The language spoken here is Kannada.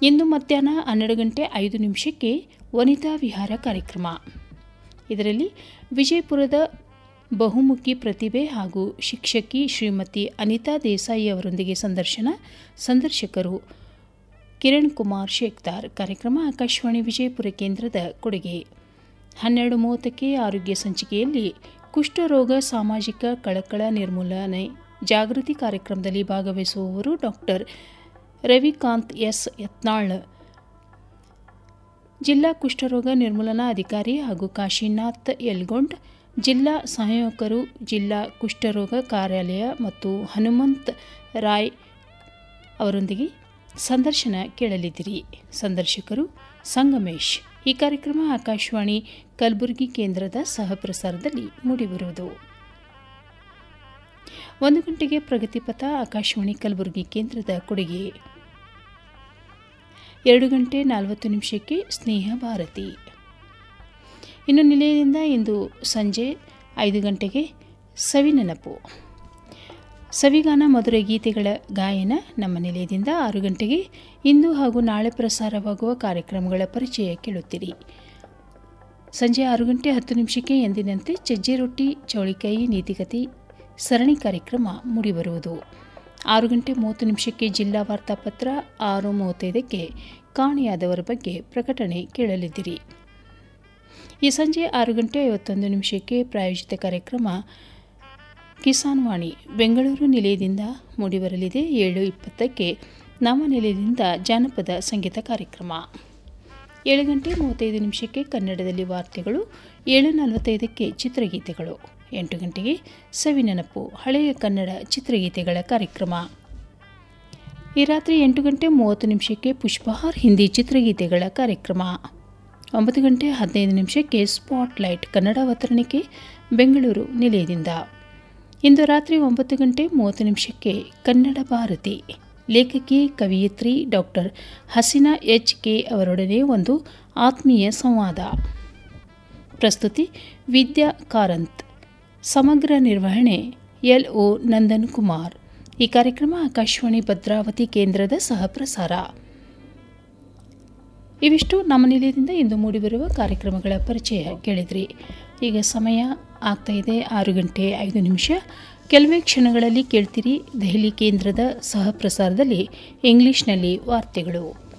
ಇಂದು ಮಧ್ಯಾಹ್ನ ಹನ್ನೆರಡು ಗಂಟೆ ಐದು ನಿಮಿಷಕ್ಕೆ ವನಿತಾ ವಿಹಾರ ಕಾರ್ಯಕ್ರಮ ಇದರಲ್ಲಿ ವಿಜಯಪುರದ ಬಹುಮುಖಿ ಪ್ರತಿಭೆ ಹಾಗೂ ಶಿಕ್ಷಕಿ ಶ್ರೀಮತಿ ಅನಿತಾ ದೇಸಾಯಿ ಅವರೊಂದಿಗೆ ಸಂದರ್ಶನ ಸಂದರ್ಶಕರು ಕಿರಣ್ ಕುಮಾರ್ ಶೇಖ್ದಾರ್ ಕಾರ್ಯಕ್ರಮ ಆಕಾಶವಾಣಿ ವಿಜಯಪುರ ಕೇಂದ್ರದ ಕೊಡುಗೆ ಹನ್ನೆರಡು ಮೂವತ್ತಕ್ಕೆ ಆರೋಗ್ಯ ಸಂಚಿಕೆಯಲ್ಲಿ ಕುಷ್ಠರೋಗ ಸಾಮಾಜಿಕ ಕಳಕಳ ನಿರ್ಮೂಲನೆ ಜಾಗೃತಿ ಕಾರ್ಯಕ್ರಮದಲ್ಲಿ ಭಾಗವಹಿಸುವವರು ಡಾಕ್ಟರ್ ರವಿಕಾಂತ್ ಎಸ್ ಯತ್ನಾಳ್ ಜಿಲ್ಲಾ ಕುಷ್ಠರೋಗ ನಿರ್ಮೂಲನಾ ಅಧಿಕಾರಿ ಹಾಗೂ ಕಾಶಿನಾಥ್ ಯಲ್ಗೊಂಡ್ ಜಿಲ್ಲಾ ಸಹಾಯಕರು ಜಿಲ್ಲಾ ಕುಷ್ಠರೋಗ ಕಾರ್ಯಾಲಯ ಮತ್ತು ಹನುಮಂತ್ ರಾಯ್ ಅವರೊಂದಿಗೆ ಸಂದರ್ಶನ ಕೇಳಲಿದ್ದೀರಿ ಸಂದರ್ಶಕರು ಸಂಗಮೇಶ್ ಈ ಕಾರ್ಯಕ್ರಮ ಆಕಾಶವಾಣಿ ಕಲಬುರಗಿ ಕೇಂದ್ರದ ಸಹಪ್ರಸಾರದಲ್ಲಿ ಮೂಡಿಬರುವುದು ಒಂದು ಗಂಟೆಗೆ ಪ್ರಗತಿಪಥ ಆಕಾಶವಾಣಿ ಕಲಬುರಗಿ ಕೇಂದ್ರದ ಕೊಡುಗೆ ಎರಡು ಗಂಟೆ ನಲವತ್ತು ನಿಮಿಷಕ್ಕೆ ಸ್ನೇಹ ಭಾರತಿ ಇನ್ನು ನಿಲಯದಿಂದ ಇಂದು ಸಂಜೆ ಐದು ಗಂಟೆಗೆ ಸವಿನೆನಪು ಸವಿಗಾನ ಮಧುರ ಗೀತೆಗಳ ಗಾಯನ ನಮ್ಮ ನಿಲಯದಿಂದ ಆರು ಗಂಟೆಗೆ ಇಂದು ಹಾಗೂ ನಾಳೆ ಪ್ರಸಾರವಾಗುವ ಕಾರ್ಯಕ್ರಮಗಳ ಪರಿಚಯ ಕೇಳುತ್ತೀರಿ ಸಂಜೆ ಆರು ಗಂಟೆ ಹತ್ತು ನಿಮಿಷಕ್ಕೆ ಎಂದಿನಂತೆ ಚಜ್ಜೆ ರೊಟ್ಟಿ ಚೌಳಿಕಾಯಿ ನೀತಿಕತೆ ಸರಣಿ ಕಾರ್ಯಕ್ರಮ ಮೂಡಿಬರುವುದು ಆರು ಗಂಟೆ ಮೂವತ್ತು ನಿಮಿಷಕ್ಕೆ ಜಿಲ್ಲಾ ವಾರ್ತಾಪತ್ರ ಆರು ಮೂವತ್ತೈದಕ್ಕೆ ಕಾಣೆಯಾದವರ ಬಗ್ಗೆ ಪ್ರಕಟಣೆ ಕೇಳಲಿದ್ದೀರಿ ಈ ಸಂಜೆ ಆರು ಗಂಟೆ ಐವತ್ತೊಂದು ನಿಮಿಷಕ್ಕೆ ಪ್ರಾಯೋಜಿತ ಕಾರ್ಯಕ್ರಮ ಕಿಸಾನ್ ವಾಣಿ ಬೆಂಗಳೂರು ನಿಲಯದಿಂದ ಮೂಡಿಬರಲಿದೆ ಏಳು ಇಪ್ಪತ್ತಕ್ಕೆ ನಮ್ಮ ನಿಲಯದಿಂದ ಜಾನಪದ ಸಂಗೀತ ಕಾರ್ಯಕ್ರಮ ಏಳು ಗಂಟೆ ಮೂವತ್ತೈದು ನಿಮಿಷಕ್ಕೆ ಕನ್ನಡದಲ್ಲಿ ವಾರ್ತೆಗಳು ಏಳು ನಲವತ್ತೈದಕ್ಕೆ ಚಿತ್ರಗೀತೆಗಳು ಎಂಟು ಗಂಟೆಗೆ ಸವಿನೆನಪು ಹಳೆಯ ಕನ್ನಡ ಚಿತ್ರಗೀತೆಗಳ ಕಾರ್ಯಕ್ರಮ ಈ ರಾತ್ರಿ ಎಂಟು ಗಂಟೆ ಮೂವತ್ತು ನಿಮಿಷಕ್ಕೆ ಪುಷ್ಪಹಾರ್ ಹಿಂದಿ ಚಿತ್ರಗೀತೆಗಳ ಕಾರ್ಯಕ್ರಮ ಒಂಬತ್ತು ಗಂಟೆ ಹದಿನೈದು ನಿಮಿಷಕ್ಕೆ ಸ್ಪಾಟ್ಲೈಟ್ ಕನ್ನಡ ಅವತರಣಿಕೆ ಬೆಂಗಳೂರು ನಿಲಯದಿಂದ ಇಂದು ರಾತ್ರಿ ಒಂಬತ್ತು ಗಂಟೆ ಮೂವತ್ತು ನಿಮಿಷಕ್ಕೆ ಕನ್ನಡ ಭಾರತಿ ಲೇಖಕಿ ಕವಿಯತ್ರಿ ಡಾಕ್ಟರ್ ಹಸೀನಾ ಎಚ್ ಕೆ ಅವರೊಡನೆ ಒಂದು ಆತ್ಮೀಯ ಸಂವಾದ ಪ್ರಸ್ತುತಿ ವಿದ್ಯಾ ಕಾರಂತ್ ಸಮಗ್ರ ನಿರ್ವಹಣೆ ಎಲ್ ಒ ನಂದನ್ ಕುಮಾರ್ ಈ ಕಾರ್ಯಕ್ರಮ ಆಕಾಶವಾಣಿ ಭದ್ರಾವತಿ ಕೇಂದ್ರದ ಸಹಪ್ರಸಾರ ಇವಿಷ್ಟು ನಮ್ಮ ನಿಲಯದಿಂದ ಇಂದು ಮೂಡಿಬರುವ ಕಾರ್ಯಕ್ರಮಗಳ ಪರಿಚಯ ಕೇಳಿದ್ರಿ ಈಗ ಸಮಯ ಆಗ್ತಾ ಇದೆ ಆರು ಗಂಟೆ ಐದು ನಿಮಿಷ ಕೆಲವೇ ಕ್ಷಣಗಳಲ್ಲಿ ಕೇಳ್ತೀರಿ ದೆಹಲಿ ಕೇಂದ್ರದ ಸಹ ಪ್ರಸಾರದಲ್ಲಿ ಇಂಗ್ಲಿಷ್ನಲ್ಲಿ ವಾರ್ತೆಗಳು